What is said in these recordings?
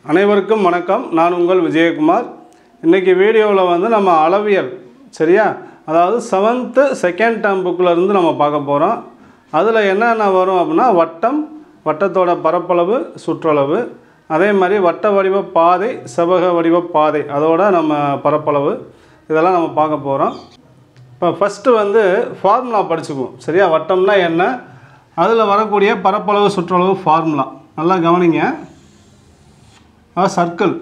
அனைவருக்கும் வணக்கம் நான் உங்கள் விஜயகுமார் இன்றைக்கி வீடியோவில் வந்து நம்ம அளவியல் சரியா அதாவது செவன்த்து செகண்ட் டேர்ம் புக்கில் நம்ம பார்க்க போகிறோம் அதில் என்னென்ன வரும் அப்படின்னா வட்டம் வட்டத்தோட பரப்பளவு சுற்றளவு அதே மாதிரி வட்ட வடிவ பாதை செவ்வக வடிவ பாதை அதோட நம்ம பரப்பளவு இதெல்லாம் நம்ம பார்க்க போகிறோம் இப்போ ஃபஸ்ட்டு வந்து ஃபார்முலா படிச்சுக்குவோம் சரியா வட்டம்னா என்ன அதில் வரக்கூடிய பரப்பளவு சுற்றளவு ஃபார்முலா நல்லா கவனிங்க சர்க்கிள்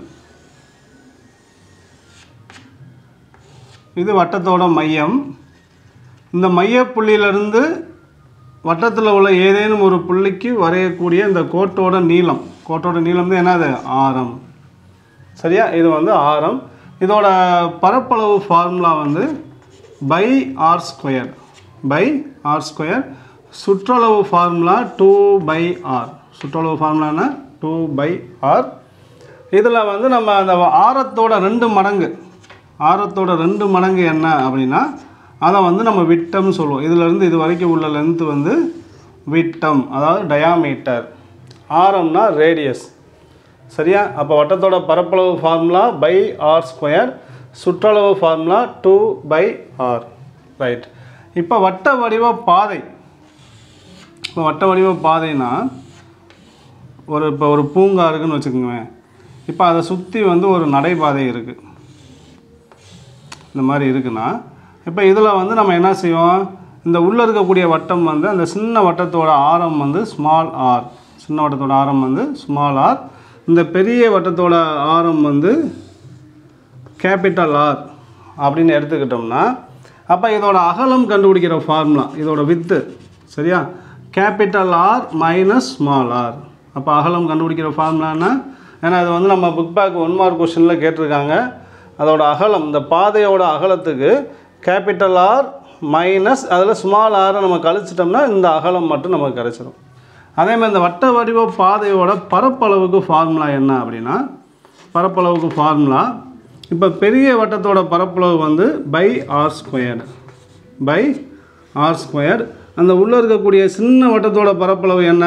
இது வட்டத்தோட மையம் இந்த மையப்புள்ளியிலிருந்து வட்டத்தில் உள்ள ஏதேனும் ஒரு புள்ளிக்கு வரையக்கூடிய இந்த கோட்டோட நீளம் கோட்டோட நீளம் தான் என்னது ஆரம் சரியா இது வந்து ஆரம் இதோட பரப்பளவு ஃபார்முலா வந்து pi R square pi R square சுற்றளவு ஃபார்முலா டூ பை ஆர் சுற்றளவு ஃபார்முலானா டூ பை ஆர் இதில் வந்து நம்ம அந்த ஆரத்தோட ரெண்டு மடங்கு ஆரத்தோட ரெண்டு மடங்கு என்ன அப்படின்னா அதை வந்து நம்ம விட்டம்னு சொல்லுவோம் இதிலேருந்து இது வரைக்கும் உள்ள லென்த்து வந்து விட்டம் அதாவது டயாமீட்டர் ஆரம்னா ரேடியஸ் சரியா அப்போ வட்டத்தோட பரப்பளவு ஃபார்முலா பை ஆர் ஸ்கொயர் சுற்றளவு formula two pi R right இப்போ வட்ட வடிவ பாதை இப்போ வட்ட வடிவ பாதைனா ஒரு இப்போ ஒரு பூங்கா இருக்குன்னு வச்சுக்கோங்களேன் இப்போ அதை சுற்றி வந்து ஒரு நடைபாதை இருக்குது இந்த மாதிரி இருக்குன்னா இப்போ இதில் வந்து நம்ம என்ன செய்வோம் இந்த உள்ளே இருக்கக்கூடிய வட்டம் வந்து அந்த சின்ன வட்டத்தோட ஆரம் வந்து ஸ்மால் ஆர் சின்ன வட்டத்தோட ஆரம் வந்து ஸ்மால் ஆர் இந்த பெரிய வட்டத்தோட ஆரம் வந்து கேபிட்டல் ஆர் அப்படின்னு எடுத்துக்கிட்டோம்னா அப்போ இதோட அகலம் கண்டுபிடிக்கிற ஃபார்முலா இதோட வித்து சரியா capital R minus small R அப்போ அகலம் கண்டுபிடிக்கிற ஃபார்முலான்னா ஏன்னா அது வந்து நம்ம புக் பேக் ஒன் மார்க் கொஷனில் கேட்டிருக்காங்க அதோட அகலம் இந்த பாதையோட அகலத்துக்கு கேபிட்டல் ஆர் மைனஸ் அதில் ஸ்மால் ஆரை நம்ம கழிச்சிட்டோம்னா இந்த அகலம் மட்டும் நமக்கு கிடச்சிரும் அதே மாதிரி இந்த வட்ட வடிவ பாதையோட பரப்பளவுக்கு ஃபார்முலா என்ன அப்படின்னா பரப்பளவுக்கு ஃபார்முலா இப்போ பெரிய வட்டத்தோட பரப்பளவு வந்து pi R square pi R square அந்த உள்ளே இருக்கக்கூடிய சின்ன வட்டத்தோட பரப்பளவு என்ன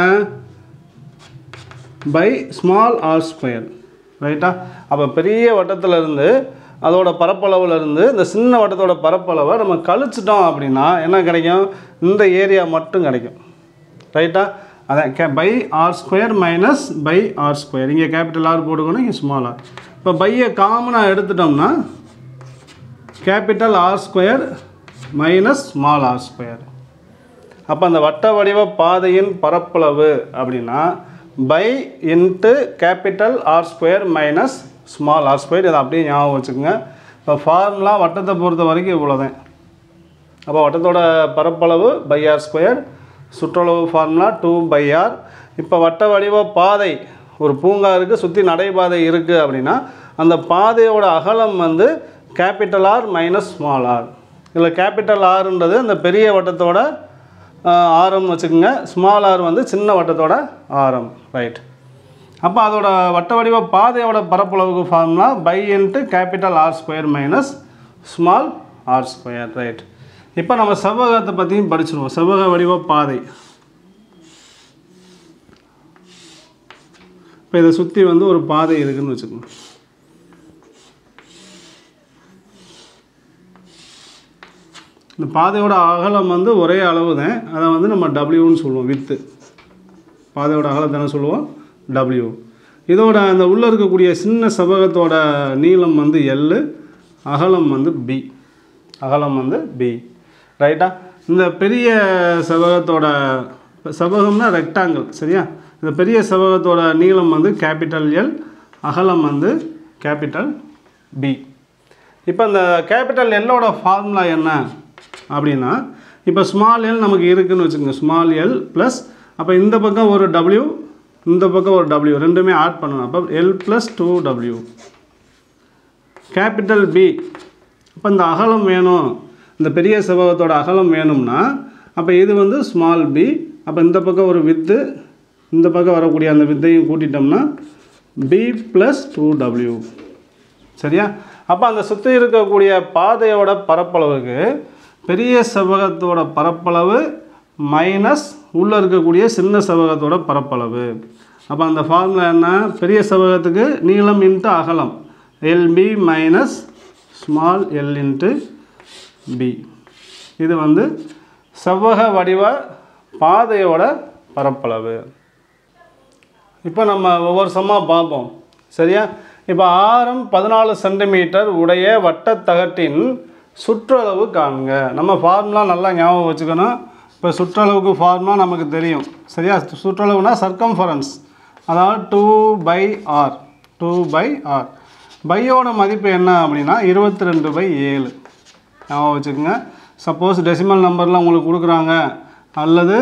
பை ஸ்மால் ஆர் ஸ்கொயர் ரைட்டா அப்போ பெரிய வட்டத்துல இருந்து அதோட பரப்பளவுல இருந்து இந்த சின்ன வட்டத்தோட பரப்பளவை நம்ம கழிச்சிட்டோம் அப்படின்னா என்ன கிடைக்கும் இந்த ஏரியா மட்டும் கிடைக்கும் ரைட்டா அதான் கே pi R square minus pi R square இங்கே கேபிட்டல் ஆர் போட்டுக்கணும் இங்கே ஸ்மால் ஆர் இப்போ பையை காமனாக எடுத்துட்டோம்னா capital R square minus small R square அப்போ அந்த வட்ட வடிவ பாதையின் பரப்பளவு அப்படின்னா pi into capital R square minus small R square இதை அப்படியே ஞாபகம் வச்சுக்கோங்க இப்போ ஃபார்முலா வட்டத்தை பொறுத்த வரைக்கும் இவ்வளோதான் அப்போ வட்டத்தோட பரப்பளவு பை ஆர் ஸ்கொயர் சுற்றளவு ஃபார்முலா டூ பை ஆர் இப்போ வட்ட வடிவ பாதை ஒரு பூங்கா இருக்குது சுற்றி நடைபாதை இருக்குது அப்படின்னா அந்த பாதையோட அகலம் வந்து capital R minus small R இதில் கேபிட்டல் ஆர்ன்றது அந்த பெரிய வட்டத்தோட ஆஹ், ஆரம்னு வச்சுக்கோங்க ஸ்மால் ஆர் வந்து சின்ன வட்டத்தோட ஆரம் ரைட் அப்போ அதோட வட்ட வடிவ பாதையோட பரப்பளவுக்கு formula pi into capital R square minus small R square right இப்போ நம்ம செவ்வகத்தை பற்றியும் படிச்சிருவோம் செவ்வக வடிவ பாதை இப்போ இதை சுற்றி வந்து ஒரு பாதை இருக்குன்னு வச்சுக்கோங்க இந்த பாதையோட அகலம் வந்து ஒரே அளவு தான் அதை வந்து நம்ம டபிள்யூன்னு சொல்லுவோம் வித்து பாதையோட அகலத்தை என்ன சொல்லுவோம் டபிள்யூ இதோட அந்த உள்ளே இருக்கக்கூடிய சின்ன செவ்வகத்தோட நீளம் வந்து எல் அகலம் வந்து பி அகலம் வந்து பி ரைட்டா இந்த பெரிய செவ்வகத்தோட செவ்வகம்னா ரெக்டாங்கிள் சரியா இந்த பெரிய செவ்வகத்தோட நீளம் வந்து கேபிட்டல் எல் அகலம் வந்து கேபிட்டல் பி இப்போ இந்த கேபிட்டல் எல்லோட ஃபார்முலா என்ன அப்படின்னா இப்போ ஸ்மால் எல் நமக்கு இருக்குன்னு வச்சுக்கோங்க ஸ்மால் எல் ப்ளஸ் அப்போ இந்த பக்கம் ஒரு டபிள்யூ இந்த பக்கம் ஒரு டபிள்யூ ரெண்டுமே ஆட் பண்ணணும் அப்போ L plus two W capital B இப்போ இந்த அகலம் வேணும் இந்த பெரிய செவ்வகத்தோட அகலம் வேணும்னா அப்போ இது வந்து ஸ்மால் பி அப்போ இந்த பக்கம் ஒரு வித்து இந்த பக்கம் வரக்கூடிய அந்த வித்தையும் கூட்டிட்டோம்னா பி ப்ளஸ் டூ டபிள்யூ சரியா அப்போ அந்த சுற்றி இருக்கக்கூடிய பாதையோட பரப்பளவுக்கு பெரிய செவ்வகத்தோட பரப்பளவு மைனஸ் உள்ளே இருக்கக்கூடிய சின்ன செவ்வகத்தோட பரப்பளவு அப்போ அந்த ஃபார்முலா என்ன பெரிய செவ்வகத்துக்கு நீளம் இன்ட்டு அகலம் LB minus small L into B இது வந்து செவ்வக வடிவ பாதையோட பரப்பளவு இப்போ நம்ம ஒவ்வொரு சம்மாக பார்ப்போம் சரியா இப்போ ஆரம் பதினாலு சென்டிமீட்டர் உடைய வட்டத்தகட்டின் சுற்றளவு காண்க நம்ம ஃபார்முலா நல்லா ஞாபகம் வச்சுக்கணும் இப்போ சுற்றளவுக்கு ஃபார்முலா நமக்கு தெரியும் சரியா சுற்றளவுனா சர்க்கம்ஃபரன்ஸ் அதாவது two pi R two pi R பையோட மதிப்பு என்ன அப்படின்னா இருபத்தி ரெண்டு பை ஏழு ஞாபகம் வச்சுக்கோங்க சப்போஸ் டெசிமல் நம்பரில் உங்களுக்கு கொடுக்குறாங்க அல்லது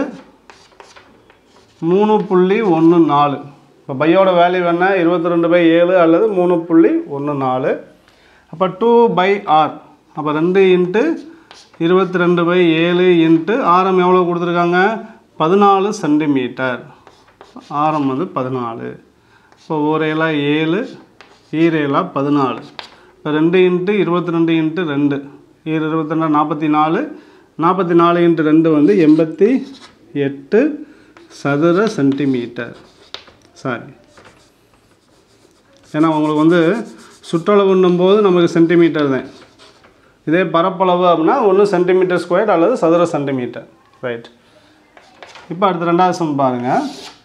மூணு புள்ளி ஒன்று நாலு இப்போ பையோட வேல்யூ என்ன இருபத்தி ரெண்டு பை ஏழு அல்லது மூணு புள்ளி ஒன்று நாலு அப்போ டூ பை ஆர் அப்போ ரெண்டு இன்ட்டு இருபத்தி ரெண்டு பை ஏழு இன்ட்டு ஆரம் எவ்வளோ கொடுத்துருக்காங்க பதினாலு சென்டிமீட்டர் ஆரம் வந்து பதினாலு இப்போ ஓரையெல்லாம் ஏழு ஈரையெல்லாம் பதினாலு இப்போ ரெண்டு இன்ட்டு இருபத்தி ரெண்டு இன்ட்டு ரெண்டு ஈர இருபத்தி ரெண்டு நாற்பத்தி நாலு நாற்பத்தி நாலு இன்ட்டு ரெண்டு வந்து எண்பத்தி எட்டு சதுர சென்டிமீட்டர் சாரி ஏன்னா உங்களுக்கு வந்து சுற்றளவுன்னும் போது நமக்கு சென்டிமீட்டர் தான் இதே பரப்பளவு அப்படின்னா ஒன்று சென்டிமீட்டர் ஸ்கொயர் அல்லது சதுர சென்டிமீட்டர் ரைட் இப்போ அடுத்த ரெண்டாவது சம் பாருங்கள்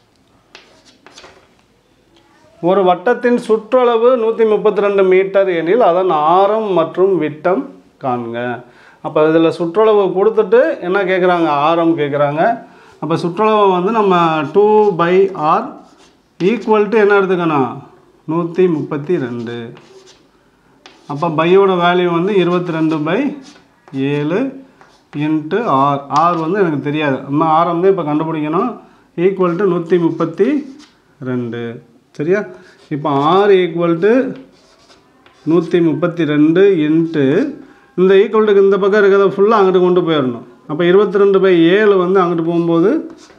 ஒரு வட்டத்தின் சுற்றளவு நூற்றி முப்பத்தி ரெண்டு மீட்டர் எனில் அதன் ஆரம் மற்றும் விட்டம் காண்க அப்போ இதில் சுற்றளவு கொடுத்துட்டு என்ன கேட்குறாங்க ஆரம் கேட்குறாங்க அப்போ சுற்றளவு வந்து நம்ம two pi R equal to என்ன எடுத்துக்கணும் நூற்றி முப்பத்தி ரெண்டு அப்போ பையோட வேல்யூ வந்து இருபத்தி ரெண்டு பை ஏழு இன்ட்டு ஆர் ஆர் வந்து எனக்கு தெரியாது நம்ம ஆர் வந்து இப்போ கண்டுபிடிக்கணும் ஈக்குவல் டு நூற்றி முப்பத்தி ரெண்டு சரியா இப்போ ஆர் ஈக்குவல் டு நூற்றி முப்பத்தி ரெண்டு இன்ட்டு இந்த ஈக்குவல்ட்டுக்கு இந்த பக்கம் இருக்கிறத ஃபுல்லாக அங்கிட்டு கொண்டு போயிடணும் அப்போ இருபத்தி ரெண்டு பை ஏழு வந்து அங்கிட்டு போகும்போது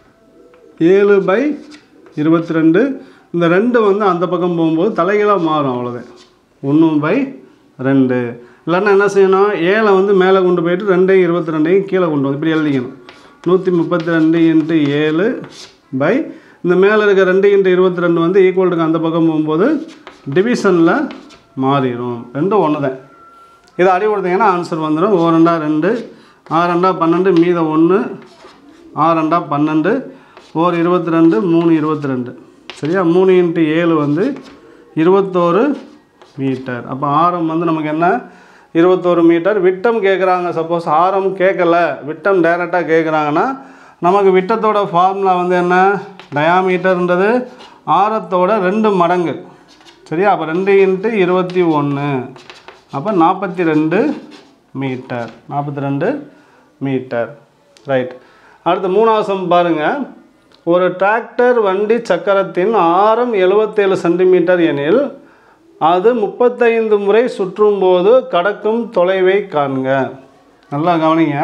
ஏழு பை இருபத்தி ரெண்டு இந்த ரெண்டு வந்து அந்த பக்கம் போகும்போது தலைகீழாக மாறும் அவ்வளோதான் ஒன்று பை ரெண்டு இல்லைன்னா என்ன செய்யணும் ஏழை வந்து மேலே கொண்டு போயிட்டு ரெண்டையும் இருபத்தி ரெண்டையும் கீழே கொண்டு வந்து இப்படி எழுதிக்கணும் நூற்றி முப்பத்தி ரெண்டு இன்ட்டு ஏழு பை இந்த மேலே இருக்க ரெண்டு இன்ட்டு இருபத்தி ரெண்டு வந்து ஈக்குவல்ட்டுக்கு அந்த பக்கம் போகும்போது டிவிஷனில் மாறிடும் ரெண்டும் ஒன்று தான் இதை அடி கொடுத்தீங்கன்னா ஆன்சர் வந்துடும் ஓ ரெண்டா ரெண்டு ஆறு ரெண்டா பன்னெண்டு மீத ஒன்று ஆறு ரெண்டா பன்னெண்டு ஓர் இருபத்தி ரெண்டு மூணு இருபத்தி ரெண்டு சரியா மூணு இன்ட்டு ஏழு வந்து இருபத்தோரு மீட்டர் அப்போ ஆரம் வந்து நமக்கு என்ன இருபத்தோரு மீட்டர் விட்டம் கேட்குறாங்க சப்போஸ் ஆரம் கேட்கல விட்டம் டைரெக்டாக கேட்குறாங்கன்னா நமக்கு விட்டத்தோட ஃபார்முலா வந்து என்ன டயாமீட்டர்ன்றது ஆரத்தோட ரெண்டு மடங்கு சரியா அப்போ ரெண்டு இன்ட்டு இருபத்தி ஒன்று அப்போ நாற்பத்தி ரெண்டு மீட்டர் நாற்பத்தி ரெண்டு மீட்டர் ரைட் அடுத்து மூணாவது சம் பாருங்கள் ஒரு டிராக்டர் வண்டி சக்கரத்தின் ஆரம் எழுபத்தேழு சென்டிமீட்டர் எனில் அது முப்பத்தைந்து முறை சுற்றும் போது கடக்கும் தொலைவை காண்க நல்லா கவனிங்க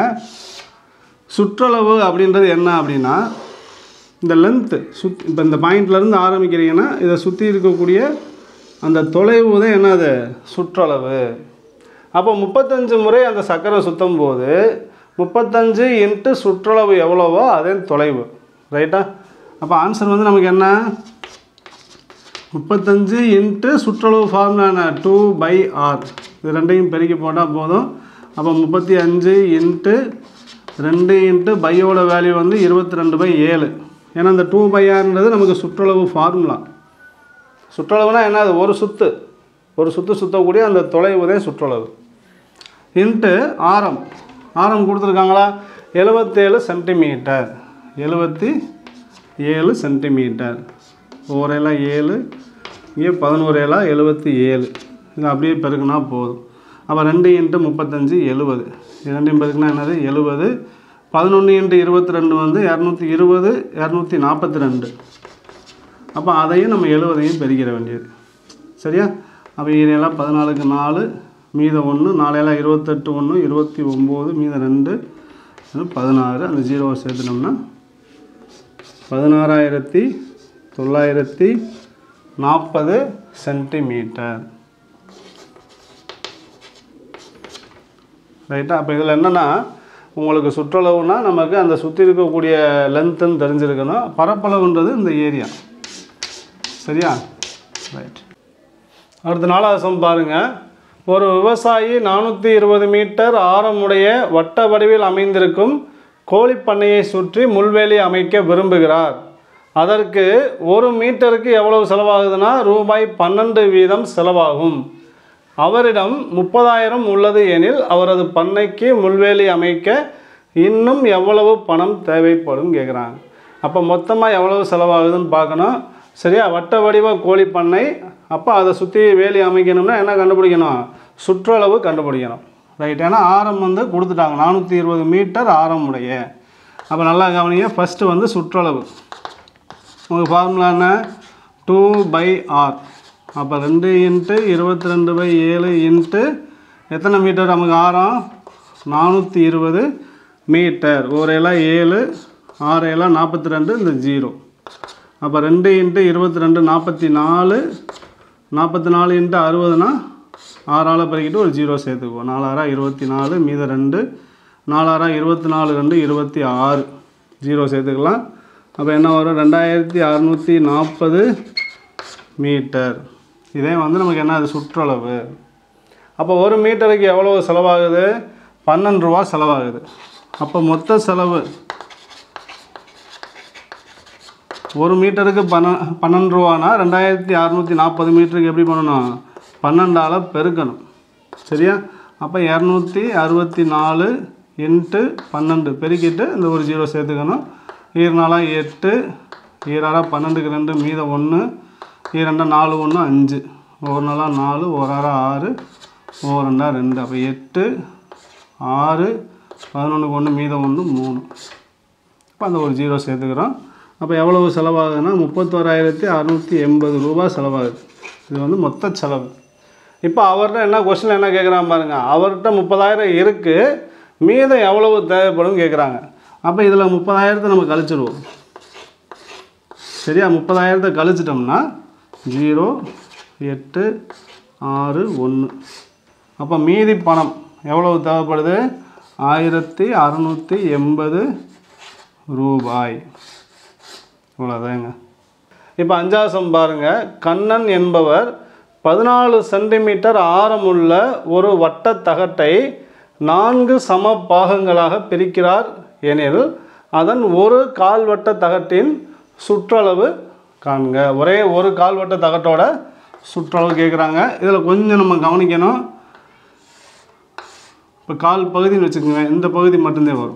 சுற்றளவு அப்படின்றது என்ன அப்படின்னா இந்த லென்த்து சுத் இப்போ இந்த பாயிண்ட்லேருந்து ஆரம்பிக்கிறீங்கன்னா இதை சுற்றி இருக்கக்கூடிய அந்த தொலைவு தான் என்னது சுற்றளவு அப்போ முப்பத்தஞ்சு முறை அந்த சக்கரை சுற்றும் போது முப்பத்தஞ்சு இன்ட்டு சுற்றளவு எவ்வளவோ அதே தொலைவு ரைட்டா அப்போ ஆன்சர் வந்து நமக்கு என்ன முப்பத்தஞ்சு இன்ட்டு சுற்றளவு ஃபார்முலா என்ன டூ பை ஆர் இது ரெண்டையும் பெருக்கி போட்டால் போதும் அப்போ முப்பத்தி அஞ்சு இன்ட்டு ரெண்டு இன்ட்டு பையோட வேல்யூ வந்து இருபத்தி ரெண்டு பை ஏழு ஏன்னா இந்த டூ பை ஆர்ன்றது நமக்கு சுற்றளவு ஃபார்முலா சுற்றளவுனா என்ன அது ஒரு சுத்து ஒரு சுற்று சுற்றக்கூடிய அந்த தொலைவு தான் சுற்றளவு இன்ட்டு ஆரம் ஆரம் கொடுத்துருக்காங்களா எழுபத்தேழு சென்டிமீட்டர் எழுபத்தி ஏழு சென்டிமீட்டர் ஓரையெல்லாம் ஏழு இங்கே பதினோரு ஏழா எழுபத்தி ஏழு இது அப்படியே பெருக்குனா போதும் அப்போ ரெண்டு இன்ட்டு முப்பத்தஞ்சு எழுபது இரண்டையும் பெருக்குனா என்னது எழுபது பதினொன்று இன்ட்டு இருபத்தி ரெண்டு வந்து இரநூத்தி இருபது இரநூத்தி நாற்பத்தி ரெண்டு அப்போ அதையும் நம்ம எழுபதையும் பெருக்கிற வேண்டியது சரியா அப்போ இதெல்லாம் பதினாலுக்கு நாலு மீதம் ஒன்று நாளையெல்லாம் இருபத்தெட்டு ஒன்று இருபத்தி ஒம்பது மீதம் ரெண்டு பதினாறு அந்த ஜீரோவை சேர்த்துனோம்னா பதினாறாயிரத்தி தொள்ளாயிரத்தி நாற்பது சென்டிமீட்டர் ரைட்டா அப்போ இதில் என்னென்னா உங்களுக்கு சுற்றளவுனா நமக்கு அந்த சுற்றி இருக்கக்கூடிய லென்த்துன்னு தெரிஞ்சிருக்கணும் பரப்பளவுன்றது இந்த ஏரியா சரியா ரைட் அடுத்த நாலாவது சம் பாருங்க ஒரு விவசாயி நானூற்றி இருபது மீட்டர் ஆரமுடைய வட்ட வடிவில் அமைந்திருக்கும் கோழி பண்ணையை சுற்றி முள்வேலி அமைக்க விரும்புகிறார் அதற்கு ஒரு மீட்டருக்கு எவ்வளவு செலவாகுதுன்னா ரூபாய் பன்னெண்டு வீதம் செலவாகும் அவரிடம் முப்பதாயிரம் உள்ளது எனில் அவரது பண்ணைக்கு முள்வேலி அமைக்க இன்னும் எவ்வளவு பணம் தேவைப்படும் கேட்குறாங்க அப்போ மொத்தமாக எவ்வளவு செலவாகுதுன்னு பார்க்கணும் சரியா வட்ட வடிவ கோழி பண்ணை அப்போ அதை சுற்றி வேலி அமைக்கணும்னா என்ன கண்டுபிடிக்கணும் சுற்றளவு கண்டுபிடிக்கணும் ரைட் ஏன்னா ஆரம் வந்து கொடுத்துட்டாங்க நானூற்றி இருபது மீட்டர் ஆரம் உடைய அப்போ நல்லா கவனிங்க ஃபஸ்ட்டு வந்து சுற்றளவு உங்களுக்கு ஃபார்முலா என்ன டூ பை ஆர் அப்போ ரெண்டு இன்ட்டு இருபத்தி ரெண்டு பை ஏழு இன்ட்டு எத்தனை மீட்டர் நமக்கு ஆரம் நானூற்றி இருபது மீட்டர் ஒரு இலை ஏழு ஆறு இலை நாற்பத்தி ரெண்டு இந்த ஜீரோ அப்போ ரெண்டு இன்ட்டு இருபத்தி ரெண்டு நாற்பத்தி நாலு நாற்பத்தி நாலு இன்ட்டு அறுபதுனா ஆறால் பெருக்கிட்டு ஒரு ஜீரோ சேர்த்துக்குவோம் நாலாயிரம் இருபத்தி நாலு மீத ரெண்டு நாலாயிரம் இருபத்தி நாலு ரெண்டு இருபத்தி ஆறு ஜீரோ சேர்த்துக்கலாம் அப்போ என்ன வரும் ரெண்டாயிரத்தி அறநூற்றி நாற்பது மீட்டர் இதே வந்து நமக்கு என்ன அது சுற்றளவு அப்போ ஒரு மீட்டருக்கு எவ்வளோ செலவாகுது பன்னெண்டு ரூபா செலவாகுது அப்போ மொத்த செலவு ஒரு மீட்டருக்கு பன்ன பன்னெண்டு ரூபானா ரெண்டாயிரத்தி அறநூற்றி நாற்பது மீட்டருக்கு எப்படி பண்ணணும் பன்னெண்டால் பெருக்கணும் சரியா அப்போ இரநூத்தி அறுபத்தி நாலு இன்ட்டு பன்னெண்டு பெருக்கிட்டு இந்த ஒரு ஜீரோ சேர்த்துக்கணும் ஈரநாளா எட்டு ஈராறா பன்னெண்டுக்கு ரெண்டு மீதம் ஒன்று ஈரெண்டா நாலு ஒன்று அஞ்சு ஒரு நாளா நாலு ஒரு ஆறா ஆறு ஒரு ரெண்டா ரெண்டு அப்போ எட்டு ஆறு பதினொன்றுக்கு ஒன்று மீதம் ஒன்று மூணு இப்போ அந்த ஒரு ஜீரோ சேர்த்துக்கிறோம் அப்போ எவ்வளவு செலவாகுதுன்னா முப்பத்தோராயிரத்தி அறநூற்றி எண்பது ரூபா செலவாகுது இது வந்து மொத்த செலவு இப்போ அவர்கிட்ட என்ன கொஸ்டின் என்ன கேட்குறான் பாருங்க அவர்கிட்ட முப்பதாயிரம் இருக்குது மீதம் எவ்வளவு தேவைப்படும் கேட்குறாங்க அப்போ இதில் முப்பதாயிரத்தை நம்ம கழிச்சிடுவோம் சரியா முப்பதாயிரத்தை கழிச்சிட்டோம்னா ஜீரோ எட்டு ஆறு ஒன்று அப்போ மீதி பணம் எவ்வளவு தேவைப்படுது ஆயிரத்தி அறநூற்றி எண்பது ரூபாய் இவ்வளோதாங்க இப்போ அஞ்சாசம் பாருங்க கண்ணன் என்பவர் பதினாலு சென்டிமீட்டர் ஆரமுள்ள ஒரு வட்டத் தகட்டை நான்கு சம பாகங்களாக பிரிக்கிறார் எனில் அதன் ஒரு கால்வட்ட தகட்டின் சுற்றளவு காண்க ஒரே ஒரு கால்வட்ட தகட்டோட சுற்றளவு கேட்குறாங்க இதில் கொஞ்சம் நம்ம கவனிக்கணும் இப்போ கால் பகுதின்னு வச்சுக்கோங்க இந்த பகுதி மட்டும்தான் வரும்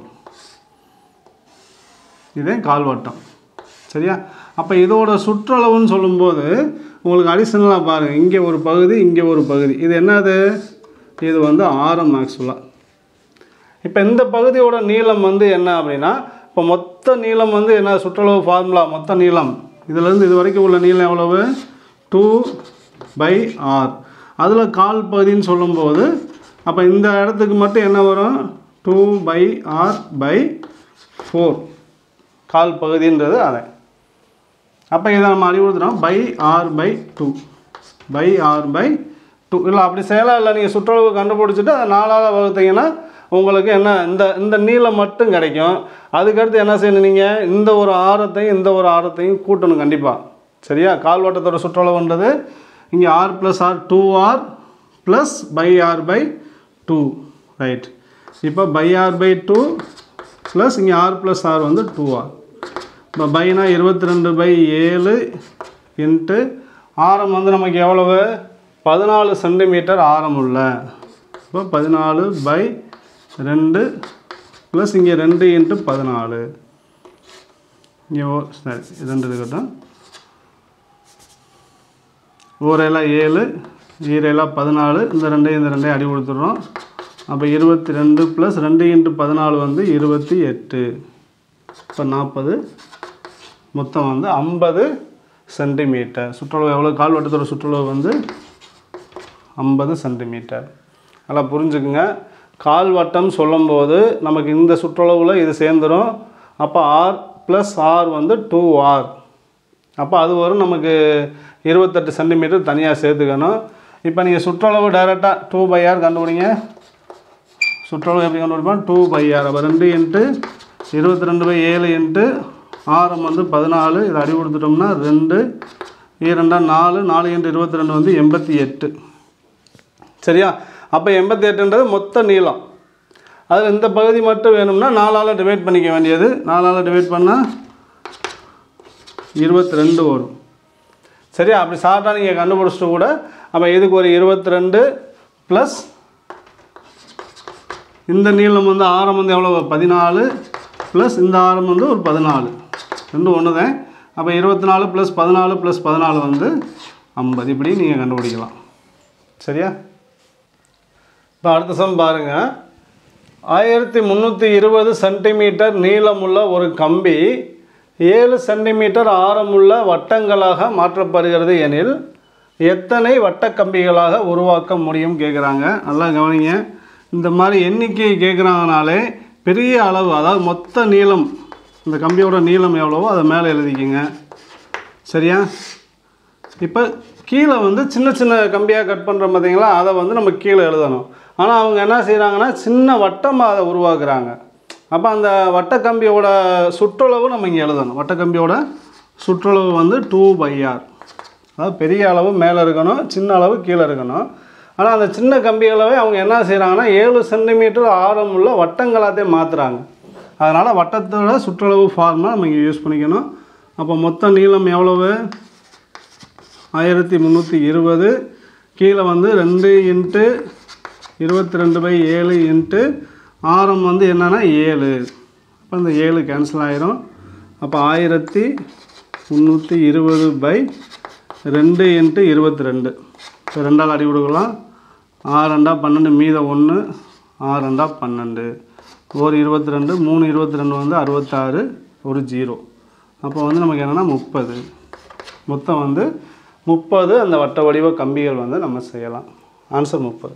இதே கால்வட்டம் சரியா அப்போ இதோட சுற்றளவுன்னு சொல்லும்போது உங்களுக்கு அடிஷனலாக பாருங்கள் இங்கே ஒரு பகுதி இங்கே ஒரு பகுதி இது என்னது இது வந்து ஆரம் ஆக்சுவலாக இப்போ இந்த பகுதியோட நீளம் வந்து என்ன அப்படின்னா இப்போ மொத்த நீளம் வந்து என்ன சுற்றளவு ஃபார்முலா மொத்த நீளம் இதுலேருந்து இது வரைக்கும் உள்ள நீளம் எவ்வளவு டூ பை ஆர் அதில் கால் பகுதின்னு சொல்லும்போது அப்போ இந்த இடத்துக்கு மட்டும் என்ன வரும் two pi R by four கால் பகுதின்றது அதை அப்போ இதை நம்ம அறிவுறுத்துறோம் pi R by two pi R by two இல்லை அப்படி செய்யலாம் இல்லை நீங்கள் சுற்றளவு கண்டுபிடிச்சிட்டு அதை நாலாவது வகுத்தீங்கன்னா உங்களுக்கு என்ன இந்த இந்த நீளம் மட்டும் கிடைக்கும் அதுக்கடுத்து என்ன செய்யணும் நீங்கள் இந்த ஒரு ஆரத்தையும் இந்த ஒரு ஆரத்தையும் கூட்டணும் கண்டிப்பாக சரியா கால்வட்டத்தோட சுற்றளவுன்றது இங்கே R plus R two R plus pi R by two right இப்போ pi R by two plus இங்கே ஆர் ப்ளஸ் ஆர் வந்து டூ ஆர் இப்போ பைனா இருபத்தி ரெண்டு பை ஏழு இன்ட்டு ஆரம் வந்து நமக்கு எவ்வளவு பதினாலு சென்டிமீட்டர் ஆரம் உள்ள இப்போ பதினாலு பை ரெண்டு ப்ளஸ் இங்கே ரெண்டு இன்ட்டு பதினாலு இங்கே ஓ சரி ரெண்டு இருக்கட்டும் ஊரெல்லாம் ஏழு ஈரெல்லாம் பதினாலு இந்த ரெண்டையும் இந்த ரெண்டையும் அடி கொடுத்துட்றோம் அப்போ இருபத்தி ரெண்டு ப்ளஸ் ரெண்டு இன்ட்டு பதினாலு வந்து இருபத்தி எட்டு இப்போ நாற்பது மொத்தம் வந்து ஐம்பது சென்டிமீட்டர் சுற்றளவு எவ்வளோ கால்வட்டத்தோட சுற்றளவு வந்து ஐம்பது சென்டிமீட்டர் நல்லா புரிஞ்சுக்குங்க கால்வட்டம் சொல்லும்போது நமக்கு இந்த சுற்றளவில் இது சேர்ந்துடும் அப்போ ஆர் ப்ளஸ் ஆர் வந்து டூ ஆர் அப்போ அது வரும் நமக்கு இருபத்தெட்டு சென்டிமீட்டர் தனியாக சேர்த்துக்கணும் இப்போ நீங்கள் சுற்றளவு டைரெக்டாக டூ பை ஆர் கண்டுபிடிங்க சுற்றளவு எப்படி கண்டுபிடிப்போம் டூ பை ஆர் அப்போ ரெண்டு இன்ட்டு இருபத்தி ரெண்டு பை ஏழு இன்ட்டு ஆரம் வந்து பதினாலு இதை அடி கொடுத்துட்டோம்னா ரெண்டு ஈரெண்டா நாலு நாலு இன்ட்டு இருபத்தி ரெண்டு வந்து எண்பத்தி எட்டு சரியா அப்போ எண்பத்தி எட்டுன்றது மொத்த நீளம் அதில் இந்த பகுதி மட்டும் வேணும்னா நாலால் டிவைட் பண்ணிக்க வேண்டியது நாலால் டிவைட் பண்ணால் இருபத்தி ரெண்டு வரும் சரியா அப்படி ஷார்ட்டாக நீங்கள் கண்டுபிடிச்சிட்டு கூட அப்போ இதுக்கு ஒரு இருபத்தி ரெண்டு ப்ளஸ் இந்த நீளம் வந்து ஆரம் வந்து எவ்வளோ பதினாலு ப்ளஸ் இந்த ஆரம் வந்து ஒரு பதினாலு ரெண்டும் ஒன்று தான் அப்போ இருபத்தி நாலு ப்ளஸ் பதினாலு ப்ளஸ் பதினாலு வந்து ஐம்பது இப்படி நீங்கள் கண்டுபிடிக்கலாம் சரியா இப்போ அடுத்த சம் பாருங்கள் ஆயிரத்தி முந்நூற்றி இருபது சென்டிமீட்டர் நீளமுள்ள ஒரு கம்பி ஏழு சென்டிமீட்டர் ஆரமுள்ள வட்டங்களாக மாற்றப்படுகிறது எனில் எத்தனை வட்டக்கம்பிகளாக உருவாக்க முடியும் கேட்குறாங்க நல்லா கவனிங்க இந்த மாதிரி எண்ணிக்கை கேட்குறாங்கனாலே பெரிய அளவு அதாவது மொத்த நீளம் இந்த கம்பியோட நீளம் எவ்வளவோ அதை மேலே எழுதிக்கிங்க சரியா இப்போ கீழே வந்து சின்ன சின்ன கம்பியாக கட் பண்ணுறோம் பார்த்தீங்களா அதை வந்து நம்ம கீழே எழுதணும் ஆனால் அவங்க என்ன செய்கிறாங்கன்னா சின்ன வட்டமாக அதை உருவாக்குறாங்க அப்போ அந்த வட்டக்கம்பியோட சுற்றளவு நம்ம இங்கே எழுதணும் வட்டக்கம்பியோட சுற்றளவு வந்து டூ பை ஆர் அதாவது பெரிய அளவு மேலே இருக்கணும் சின்ன அளவு கீழே இருக்கணும் ஆனால் அந்த சின்ன கம்பி அளவை அவங்க என்ன செய்கிறாங்கன்னா ஏழு சென்டிமீட்டர் ஆரம் உள்ள வட்டங்களாத்தே மாற்றுறாங்க அதனால் வட்டத்தோட சுற்றளவு ஃபார்மை நம்ம இங்கே யூஸ் பண்ணிக்கணும் அப்போ மொத்த நீளம் எவ்வளவு ஆயிரத்தி முந்நூற்றி இருபது கீழே வந்து ரெண்டு இன்ட்டு இருபத்தி ரெண்டு பை ஏழு இன்ட்டு ஆரம் வந்து என்னென்னா ஏழு அப்போ இந்த ஏழு கேன்சல் ஆயிரும் அப்போ ஆயிரத்தி முந்நூற்றி இருபது பை ரெண்டு இன்ட்டு இருபத்தி ரெண்டு இப்போ ரெண்டால் அடி கொடுக்கலாம் ஆறு ரெண்டா பன்னெண்டு மீத ஒன்று ஆறு ரெண்டா பன்னெண்டு ஒரு இருபத்தி ரெண்டு மூணு இருபத்தி ரெண்டு வந்து அறுபத்தாறு ஒரு ஜீரோ அப்போ வந்து நமக்கு என்னென்னா முப்பது மொத்தம் வந்து முப்பது அந்த வட்ட வடிவ கம்பிகள் வந்து நம்ம செய்யலாம் ஆன்சர் முப்பது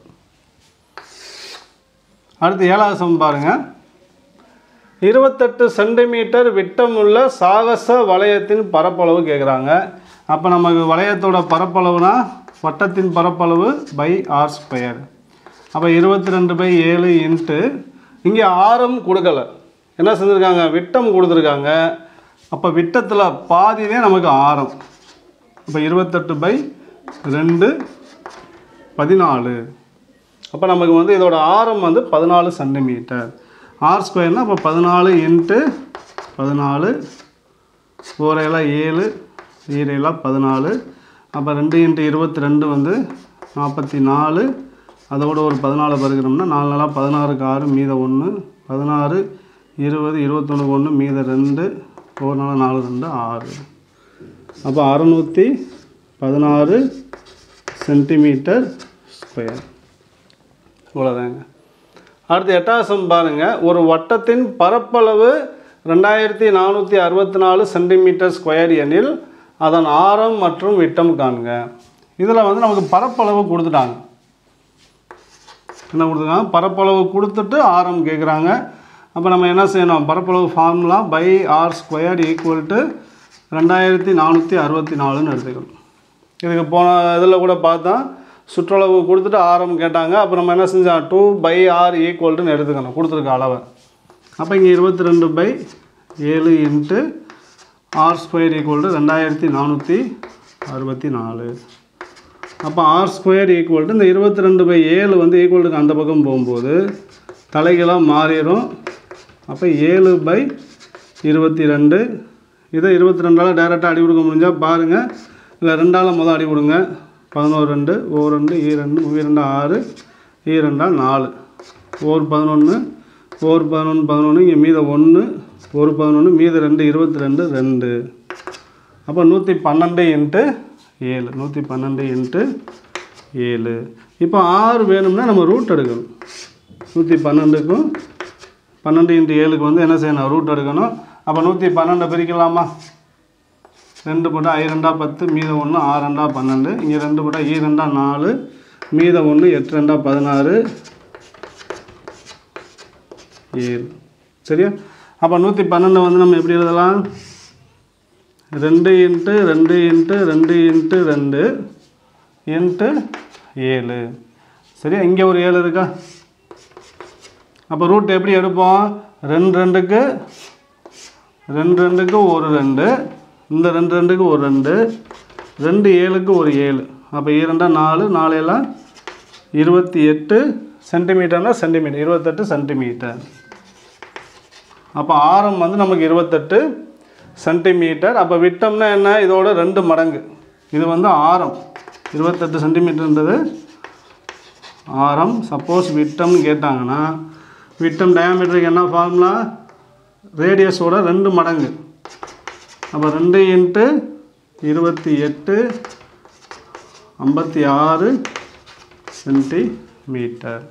அடுத்து ஏழாவது சம் பாருங்கள் இருபத்தெட்டு சென்டிமீட்டர் விட்டமுள்ள சாகச வளையத்தின் பரப்பளவு கேட்குறாங்க அப்போ நமக்கு வளையத்தோட பரப்பளவுனா வட்டத்தின் பரப்பளவு பை ஆர் ஸ்கொயர் அப்போ இருபத்தி ரெண்டு பை ஏழு இன்ட்டு இங்கே ஆரம் கொடுக்கல என்ன செஞ்சுருக்காங்க விட்டம் கொடுத்துருக்காங்க அப்போ விட்டத்தில் பாதிவே நமக்கு ஆரம் அப்போ இருபத்தெட்டு பை ரெண்டு பதினாலு அப்போ நமக்கு வந்து இதோட ஆரம் வந்து பதினாலு சென்டிமீட்டர் ஆர் ஸ்கொயர்னால் அப்போ பதினாலு இன்ட்டு பதினாலு ஓரையெல்லாம் ஏழு ஈரையெல்லாம் பதினாலு அப்போ ரெண்டு இன்ட்டு இருபத்தி ரெண்டு வந்து நாற்பத்தி நாலு அதோட ஒரு பதினாலு பருகிறோம்னா நாலு நாளாக பதினாறுக்கு ஆறு மீத ஒன்று பதினாறு இருபது இருபத்தொன்று ஒன்று மீத ரெண்டு ஒரு நாள் நாலு ரெண்டு ஆறு அப்போ அறநூற்றி பதினாறு சென்டிமீட்டர் ஸ்கொயர் இவ்வளோதாங்க அடுத்து எட்டாவது சம் பாருங்கள் ஒரு வட்டத்தின் பரப்பளவு ரெண்டாயிரத்தி நானூற்றி அறுபத்தி நாலு சென்டிமீட்டர் ஸ்கொயர் எனில் அதன் ஆரம் மற்றும் விட்டம் காண்க இதில் வந்து நமக்கு பரப்பளவு கொடுத்துட்டாங்க என்ன கொடுத்துருக்காங்க பரப்பளவு கொடுத்துட்டு ஆரம் கேட்குறாங்க அப்போ நம்ம என்ன செய்யணும் பரப்பளவு formula pi R square equal to ரெண்டாயிரத்தி நானூற்றி அறுபத்தி நாலுன்னு எடுத்துக்கணும் இதுக்கு போன இதில் கூட பார்த்தா சுற்றளவு கொடுத்துட்டு ஆரம் கேட்டாங்க அப்போ நம்ம என்ன செஞ்சோம் டூ பை ஆர் ஈக்குவல்ட்டுன்னு எடுத்துக்கணும் கொடுத்துருக்க அளவை அப்போ இங்கே இருபத்தி ரெண்டு பை ஏழு into R square equal to ரெண்டாயிரத்தி நானூற்றி அறுபத்தி நாலு அப்போ ஆர் ஸ்கொயர் ஈக்குவல் டு இந்த இருபத்தி ரெண்டு பை ஏழு வந்து ஈக்குவல்ட்டுக்கு அந்த பக்கம் போகும்போது தலைகளாக மாறிடும் அப்போ ஏழு பை இருபத்தி ரெண்டு இதை இருபத்தி ரெண்டால் டேரெக்டாக அடி கொடுக்க முடிஞ்சால் பாருங்கள் இல்லை ரெண்டால் மொதல் அடி கொடுங்க பதினோரு ரெண்டு ஓ ரெண்டு ஈ ரெண்டு மூவி ரெண்டு ஆறு ஈ ரெண்டா நாலு ஓர் பதினொன்று ஓர் பதினொன்று பதினொன்று இங்கே மீத ஒன்று ஒரு பதினொன்று மீத ரெண்டு இருபத்தி ரெண்டு ரெண்டு அப்போ நூற்றி பன்னெண்டு இன்ட்டு ஏழு நூற்றி பன்னெண்டு இன்ட்டு ஏழு இப்போ ஆறு வேணும்னா நம்ம ரூட் எடுக்கணும் நூற்றி பன்னெண்டுக்கும் பன்னெண்டு இன்ட்டு ஏழுக்கு வந்து என்ன செய்யணும் ரூட் எடுக்கணும் அப்போ நூற்றி பன்னெண்டை பிரிக்கலாமா ரெண்டு போட்டால் ஐ ரெண்டா பத்து மீத ஒன்று ஆறு ரெண்டா பன்னெண்டு இங்கே ரெண்டு போட்டால் ஈ ரெண்டா நாலு மீத ஒன்று எட்டு ரெண்டா பதினாறு ஏழு சரியா அப்போ நூற்றி பன்னெண்டு வந்து நம்ம எப்படி எழுதலாம் ரெண்டு இன்ட்டு ரெண்டு இன்ட்டு ரெண்டு இன்ட்டு ரெண்டு இன்ட்டு ஏழு சரியா இங்கே ஒரு ஏழு இருக்கா அப்போ ரூட் எப்படி எடுப்போம் ரெண்டு ரெண்டுக்கு ரெண்டு ரெண்டுக்கு ஒரு ரெண்டு இந்த ரெண்டு ரெண்டுக்கு ஒரு ரெண்டு ரெண்டு ஏழுக்கு ஒரு ஏழு அப்போ இரண்டா நாலு நாலு எல்லாம் இருபத்தி எட்டு சென்டிமீட்டர்னா சென்டிமீட்டர் இருபத்தெட்டு சென்டிமீட்டர் அப்போ ஆரம் வந்து நமக்கு இருபத்தெட்டு சென்டிமீட்டர் அப்போ விட்டம்னா என்ன இதோட ரெண்டு மடங்கு இது வந்து ஆரம் இருபத்தெட்டு சென்டிமீட்டர்ன்றது ஆரம் சப்போஸ் விட்டம்னு கேட்டாங்கன்னா விட்டம் டயாமீட்டருக்கு என்ன ஃபார்முலா ரேடியஸோட ரெண்டு மடங்கு அப்போ ரெண்டு இன்ட்டு இருபத்தி எட்டு ஐம்பத்தி ஆறு சென்டிமீட்டர்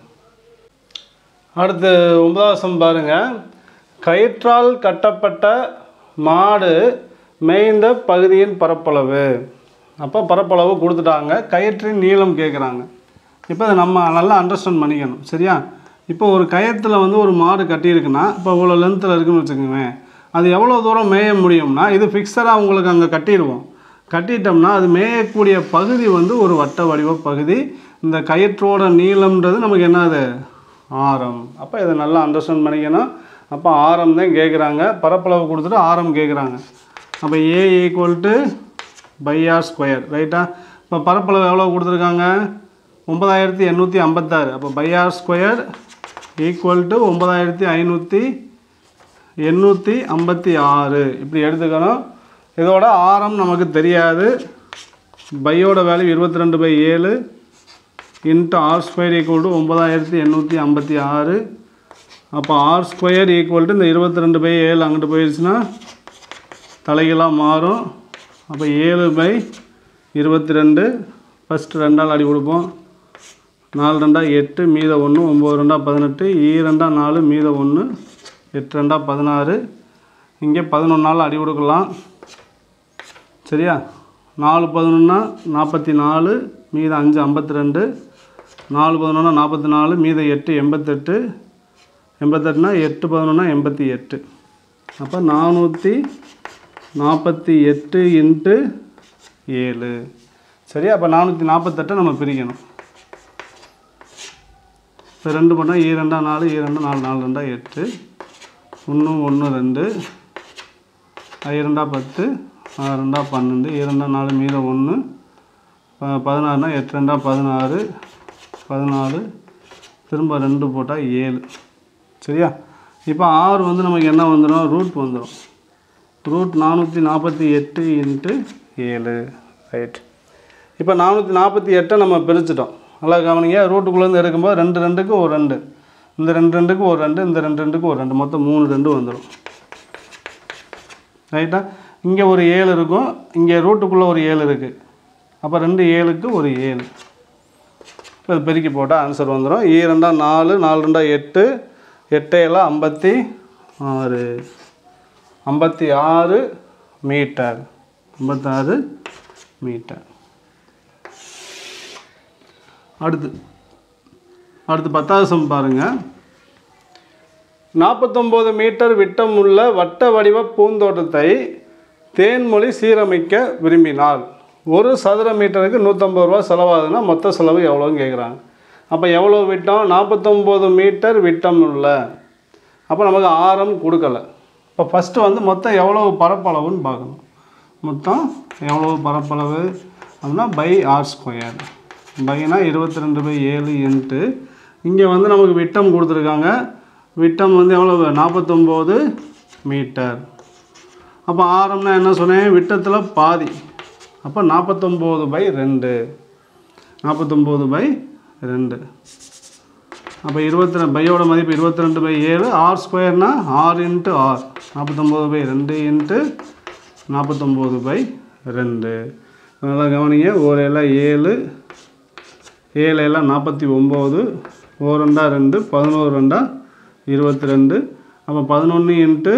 அடுத்து ஒன்பதாவது சம் பாருங்க கயிற்றால் கட்டப்பட்ட மாடு மேய்ந்த பகுதியின் பரப்பளவு அப்போ பரப்பளவு கொடுத்துட்டாங்க கயிற்றின் நீளம் கேட்குறாங்க இப்போ அதை நம்ம நல்லா அண்டர்ஸ்டாண்ட் பண்ணிக்கணும் சரியா இப்போ ஒரு கயத்தில் வந்து ஒரு மாடு கட்டியிருக்குன்னா இப்போ இவ்வளோ லென்த்தில் இருக்குன்னு வச்சுக்கோங்களேன் அது எவ்வளோ தூரம் மேய முடியும்னா இது ஃபிக்ஸடாக உங்களுக்கு அங்கே கட்டிடுவோம் கட்டிட்டோம்னா அது மேயக்கூடிய பகுதி வந்து ஒரு வட்ட வடிவ பகுதி இந்த கயிற்றோட நீளம்ன்றது நமக்கு என்னது ஆரம் அப்போ இதை நல்லா அண்டர்ஸ்டாண்ட் பண்ணிக்கணும் அப்போ ஆரம் தான் கேட்குறாங்க பரப்பளவு கொடுத்துட்டு ஆரம் கேட்குறாங்க அப்போ A equal to pi R square ரைட்டா இப்போ பரப்பளவு எவ்வளோ கொடுத்துருக்காங்க ஒன்பதாயிரத்தி எண்ணூற்றி ஐம்பத்தாறு அப்போ pi R square equal to ஒன்பதாயிரத்தி ஐநூற்றி எண்ணூற்றி ஐம்பத்தி ஆறு இப்படி எடுத்துக்கணும் இதோட ஆரம் நமக்கு தெரியாது பையோட வேல்யூ இருபத்தி ரெண்டு பை ஏழு into R square equal to ஒம்பதாயிரத்தி எண்ணூற்றி ஐம்பத்தி ஆறு அப்போ ஆர் ஸ்கொயர் ஈக்குவல் டு இந்த இருபத்தி ரெண்டு பை ஏழு அங்கிட்டு போயிடுச்சுன்னா தலைகளாக மாறும் அப்போ ஏழு பை இருபத்தி ரெண்டு ஃபஸ்ட்டு ரெண்டால் அடி கொடுப்போம் நாலு ரெண்டா எட்டு மீத ஒன்று ஒம்பது ரெண்டா பதினெட்டு ஈ ரெண்டா நாலு மீத ஒன்று எட்டு ரெண்டா பதினாறு இங்கே பதினொன்றால் அடி கொடுக்கலாம் சரியா நாலு பதினொன்னா நாற்பத்தி நாலு மீத அஞ்சு ஐம்பத்தி ரெண்டு நாலு பதினொன்னா நாற்பத்தி நாலு மீத எட்டு எண்பத்தெட்டு எண்பத்தெட்டுனா எட்டு பதினொன்னா எண்பத்தி எட்டு அப்போ நானூற்றி நாற்பத்தி எட்டு இன்ட்டு ஏழு சரியா அப்போ நானூற்றி நாற்பத்தெட்டை நம்ம பிரிக்கணும் இப்போ ரெண்டு பண்ணால் ஈ ரெண்டா நாலு ஈ ரெண்டா நாலு நாலு ரெண்டா எட்டு ஒன்று ஒன்று ரெண்டு ஐ ரெண்டா பத்து ஆறு ரெண்டா பன்னெண்டு ஈ ரெண்டா நாலு மீதம் ஒன்று பதினாறுனா எட்டு ரெண்டா பதினாறு பதினாலு திரும்ப ரெண்டு போட்டால் ஏழு சரியா இப்போ ஆறு வந்து நமக்கு என்ன வந்துடும் ரூட் வந்துடும் ரூட் நானூற்றி நாற்பத்தி எட்டு இன்ட்டு ஏழு ரைட் இப்போ நானூற்றி நாற்பத்தி எட்டை நம்ம பிரிச்சிட்டோம் நல்லா கவனிங்க ரூட்டுக்குள்ளேருந்து எடுக்கும்போது ரெண்டு ரெண்டுக்கு ஒரு ரெண்டு இந்த ரெண்டு ரெண்டுக்கு ஒரு ரெண்டு இந்த ரெண்டு ரெண்டுக்கு ஒரு ரெண்டு மொத்தம் மூணு ரெண்டு வந்துடும் ரைட்டா இங்கே ஒரு ஏழு இருக்கும் இங்கே ரூட்டுக்குள்ளே ஒரு ஏழு இருக்குது அப்போ ரெண்டு ஏழுக்கு ஒரு ஏழு இப்போ இது பெருக்கி போட்டால் ஆன்சர் வந்துடும் ஈ ரெண்டா நாலு நாலு ரெண்டா எட்டு எட்டு எல்லாம் ஐம்பத்தி ஆறு ஐம்பத்தி ஆறு மீட்டர் ஐம்பத்தாறு மீட்டர் அடுத்து அடுத்து பத்தாவது சம் பாருங்கள் நாற்பத்தொம்போது மீட்டர் விட்டம் உள்ள வட்ட வடிவ பூந்தோட்டத்தை தேன்மொழி சீரமைக்க விரும்பினால் ஒரு சதுர மீட்டருக்கு நூற்றம்பது ரூபா செலவாகுதுன்னா மொத்த செலவு எவ்வளோன்னு கேட்குறாங்க அப்போ எவ்வளோ விட்டம் நாற்பத்தொம்போது மீட்டர் விட்டம் உள்ள அப்போ நமக்கு ஆரம் கொடுக்கல இப்போ ஃபஸ்ட்டு வந்து மொத்தம் எவ்வளவு பரப்பளவுன்னு பார்க்கணும் மொத்தம் எவ்வளவு பரப்பளவு அப்படின்னா பை ஆர் ஸ்கொயர் பைனா இருபத்தி ரெண்டு பை ஏழு இன்ட்டு இங்கே வந்து நமக்கு விட்டம் கொடுத்துருக்காங்க விட்டம் வந்து எவ்வளவு நாற்பத்தொம்போது மீட்டர் அப்போ ஆரம்னா என்ன சொன்னேன் விட்டத்தில் பாதி அப்போ நாற்பத்தொம்போது பை ரெண்டு நாற்பத்தொம்போது பை ரெண்டு அப்போ இருபத்தி ரெண்டு பையோட மதிப்பு இருபத்தி ரெண்டு பை ஏழு ஆர் ஸ்கொயர்னா ஆறு இன்ட்டு ஆர் நாற்பத்தொம்போது பை ரெண்டு இன்ட்டு நாற்பத்தொம்போது பை ரெண்டு நல்லா கவனிங்க ஒரு எல்லாம் ஏழு ஏழு எல்லாம் நாற்பத்தி ஒம்பது ஓ ரெண்டா ரெண்டு பதினோரு ரெண்டா இருபத்தி ரெண்டு அப்போ பதினொன்று இன்ட்டு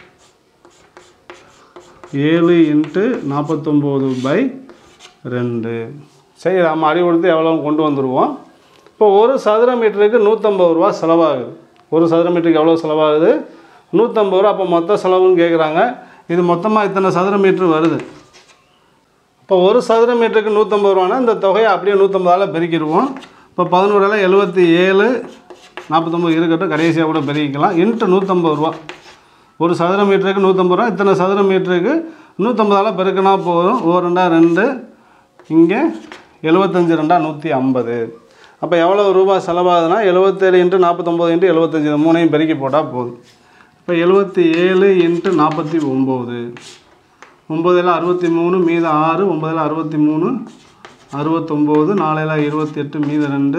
ஏழு இன்ட்டு நாற்பத்தொம்போது பை ரெண்டு சரி நம்ம அடி கொடுத்து எவ்வளோ கொண்டு வந்துடுவோம் இப்போ ஒரு சதுர மீட்டருக்கு நூற்றம்பது ரூபா செலவாகுது ஒரு சதுர மீட்டருக்கு எவ்வளோ செலவாகுது நூற்றம்பது ரூபா அப்போ மொத்த செலவுன்னு கேட்குறாங்க இது மொத்தமாக இத்தனை சதுர மீட்ரு வருது இப்போ ஒரு சதுர மீட்டருக்கு நூற்றம்பது ரூபானா இந்த தொகையை அப்படியே நூற்றம்பதால் பெருக்கிடுவோம் இப்போ பதினோரால எழுபத்தி ஏழு நாற்பத்தொம்பது இருக்கட்டும் கடைசியாக கூட பெருக்கிக்கலாம் இன்ட்டு நூற்றம்பது ரூபா ஒரு சதுர மீட்டருக்கு நூற்றம்பது ரூபா இத்தனை சதுர மீட்டருக்கு நூற்றம்பதால் பெருக்கினா போதும் ஓ ரெண்டா ரெண்டு இங்கே எழுபத்தஞ்சு ரெண்டா நூற்றி ஐம்பது அப்போ எவ்வளோ ரூபாய் செலவாகுதுன்னா எழுபத்தேழு இன்ட்டு நாற்பத்தொம்போது இன்ட்டு எழுபத்தஞ்சு இது மூணையும் பெருக்கி போட்டால் போதும் இப்போ எழுபத்தி ஏழு இன்ட்டு நாற்பத்தி ஒம்பது ஒம்பதில் அறுபத்தி மூணு மீது ஆறு ஒம்பதில் அறுபத்தி மூணு அறுபத்தொம்போது நாலையில் இருபத்தி எட்டு மீது ரெண்டு